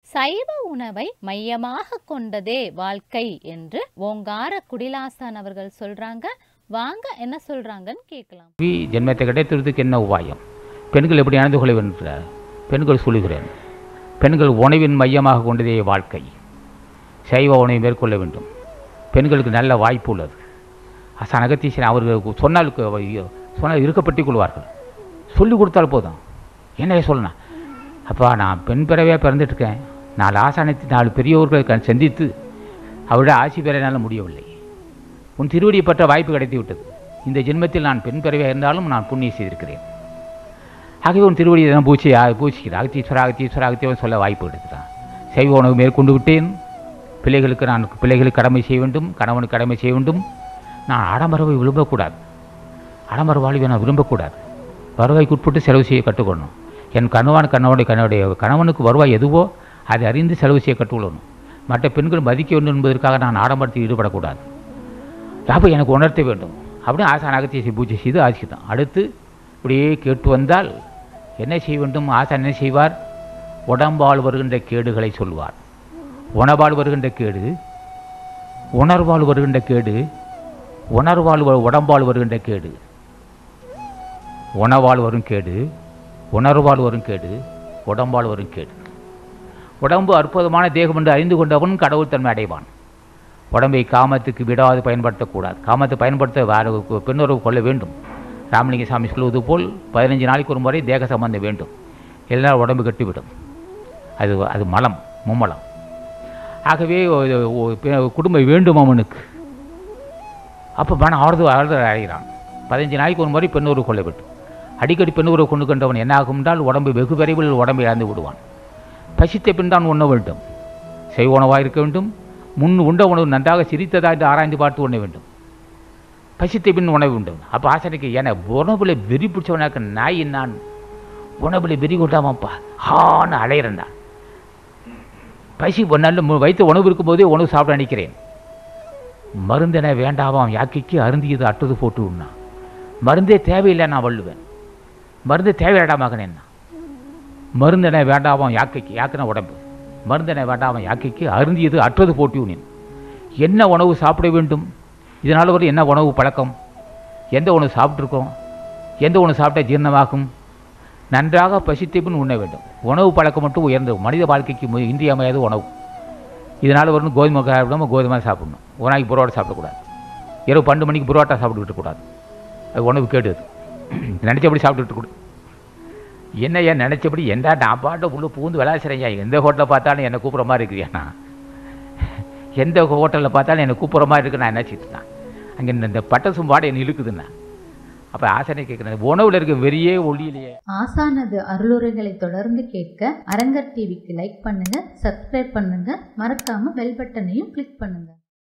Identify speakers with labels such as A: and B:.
A: சைவ உணவை மையமாக கொண்டதே வாழ்க்கை என்று ஓங்கார குடிலாசான் அவர்கள் சொல்றாங்க வாங்க என்ன சொல்றாங்கன்னு கேட்கலாம்
B: வி ஜென்மத்தை கிடைத்ததுக்கு என்ன உபாயம் பெண்கள் எப்படி நடந்து கொள்ள வேண்டும் என்ற பெண்கள் சொல்லுகிறேன் பெண்கள் உணவின் மையமாக கொண்டதே வாழ்க்கை சைவ உணவை மேற்கொள்ள வேண்டும் பெண்களுக்கு நல்ல வாய்ப்பு உள்ளது அசான் அகத்தீசன் அவர்கள் சொன்னால் சொன்னால் இருக்கப்பட்டுக் கொள்வார்கள் சொல்லிக் கொடுத்தால் போதும் என்ன சொல்லணும் அப்பா நான் பெண் பிறவே பிறந்துட்டுருக்கேன் நாலு ஆசானத்தை நாலு பெரியவர்களை கண் சந்தித்து அவருடைய ஆட்சி பெற என்னால் முடியவில்லை உன் திருவடியை பற்ற வாய்ப்பு கிடைத்து விட்டது இந்த ஜென்மத்தில் நான் பெண் பிறவியாக இருந்தாலும் நான் புண்ணியம் செய்திருக்கிறேன் ஆகவே உன் திருவடியை தான் பூச்சி பூச்சிக்கிறேன் அகத்தீஸ்வரா அகத்தீஸ்வரா அகத்தீவன் சொல்ல வாய்ப்பு கிடைத்துட்டான் சைவ உணவு மேற்கொண்டு விட்டேன் பிள்ளைகளுக்கு நான் பிள்ளைகளுக்கு கடமை செய்ய வேண்டும் கணவனுக்கு கடமை செய்ய வேண்டும் நான் ஆடம்பரவை விரும்பக்கூடாது ஆடம்பர வாழ்வை நான் விரும்பக்கூடாது வருவாய்க்கு உட்பட்டு செலவு செய்ய கற்றுக்கொள்ளணும் என் கணவன் கணவனுடைய கணவனுடைய கணவனுக்கு வருவாய் எதுவோ அதை அறிந்து செலவு செய்ய கற்றுக்கொள்ளணும் மற்ற பெண்கள் மதிக்க வேண்டும் என்பதற்காக நான் ஆடம்பரத்தில் ஈடுபடக்கூடாது அப்போ எனக்கு உணர்த்த வேண்டும் அப்படின்னு ஆசான் அகத்திய பூஜை செய்து ஆசிக்கிட்டான் அடுத்து இப்படியே கேட்டு வந்தால் என்ன செய்ய வேண்டும் ஆசான் என்ன செய்வார் உடம்பால் வருகின்ற கேடுகளை சொல்வார் உணவால் வருகின்ற கேடு உணர்வால் வருகின்ற கேடு உணர்வால் வ- உடம்பால் வருகின்ற கேடு உணவால் வரும் கேடு உணர்வால் வரும் கேடு உடம்பால் வரும் கேடு உடம்பு அற்புதமான தேகம் என்று அறிந்து கொண்டவன் கடவுள் தன்மை அடைவான் உடம்பை காமத்துக்கு விடாது பயன்படுத்தக்கூடாது காமத்தை பயன்படுத்த வேறு பெண்ணுறவு கொள்ள வேண்டும் ராமலிங்க சாமி சொல்வது போல் பதினஞ்சு நாளைக்கு ஒரு முறை தேக சம்பந்தம் வேண்டும் எல்லாம் உடம்பு கட்டிவிடும் அது அது மலம் மும்மலம் ஆகவே ஒ- ஒ- பெ- குடும்பம் வேண்டும் அவனுக்கு அப்போ மன ஆறுதல் ஆறுதல் அடைகிறான் பதினஞ்சு நாளைக்கு ஒரு முறை பெண்ணுறவு கொள்ள வேண்டும் அடிக்கடி பெண்ணுறவு கொண்டு கொண்டவன் என்ன ஆகும் என்றால் உடம்பு வெகு விரைவில் உடம்பை இழந்து விடுவான் பசித்த பின் தான் உண்ண வேண்டும் செய்வ உணவாக இருக்க வேண்டும் முன் உண்ட உணவு நன்றாக சிரித்ததா என்று ஆராய்ந்து பார்த்து உண்ண வேண்டும் பசித்த பின் உணவு வேண்டும் அப்போ ஆசனைக்கு என உணவுல வெறி பிடிச்சவனாக்க நாய் நான் உணவுல வெறி கொண்டாமப்பா ஹான்னு அலையிறேன் நான் பசி ஒரு நல்ல மு- வைத்த உணவு இருக்கும்போதே உணவு சாப்பிட நினைக்கிறேன் மருந்தென வேண்டாமாம் யாக்கைக்கு அருந்தியது அட்டது போட்டு உண்ணா மருந்தே தேவையில்லை நான் வள்ளுவேன் மருந்து தேவையில்லடா மகன் மருந்தென வேண்டாமாம் யாக்கைக்கு யாக்குன உடம்பு மருந்தென வேண்டாமாம் யாக்கைக்கு அருந்தியது அற்றது போட்டி உண்ணின் என்ன உணவு சாப்பிட வேண்டும் இதனால் வரை என்ன உணவு பழக்கம் எந்த உணவு சாப்பிட்ருக்கோம் எந்த உணவு சாப்பிட்டா ஜீரணமாகும் நன்றாக பசித்த பின் உண்ண வேண்டும் உணவு பழக்கம் மட்டும் உயர்ந்தது மனித வாழ்க்கைக்கு மு- இன்றியமையாத உணவு இதனால் வரணும் கோதுமை சாப்பிடாமல் கோதுமை சாப்பிடணும் ஒரு நாளைக்கு புரோட்டா சாப்பிடக்கூடாது இரவு பன்னெண்டு மணிக்கு புரோட்டா சாப்பிட்டுக்கிட்டு கூடாது அது உணவு கேடு அது நினச்சபடி சாப்பிட்டுட்டு கூட என்ன ஏன் நினச்சபடி எந்த நான் பாட்டு உள்ள பூந்து விளாசுறேன் எந்த ஹோட்டலில் பார்த்தாலும் என்னை கூப்பிட்ற மாதிரி இருக்கிறியாண்ணா எந்த ஹோட்டலில் பார்த்தாலும் என்னை கூப்பிட்ற மாதிரி இருக்கு நான் நினச்சிட்டு அங்கே இந்த- இந்த பட்டசும் பாடு என்னை இழுக்குதுண்ணா அப்போ ஆசனை கேட்குறேன் உணவில் இருக்க வெறியே ஒளியிலேயே
C: ஆசானது அருளுரைகளை தொடர்ந்து கேட்க அரங்கர் டிவிக்கு லைக் பண்ணுங்க சப்ஸ்கிரைப் பண்ணுங்க மறக்காம பெல் பட்டனையும் கிளிக் பண்ணுங்க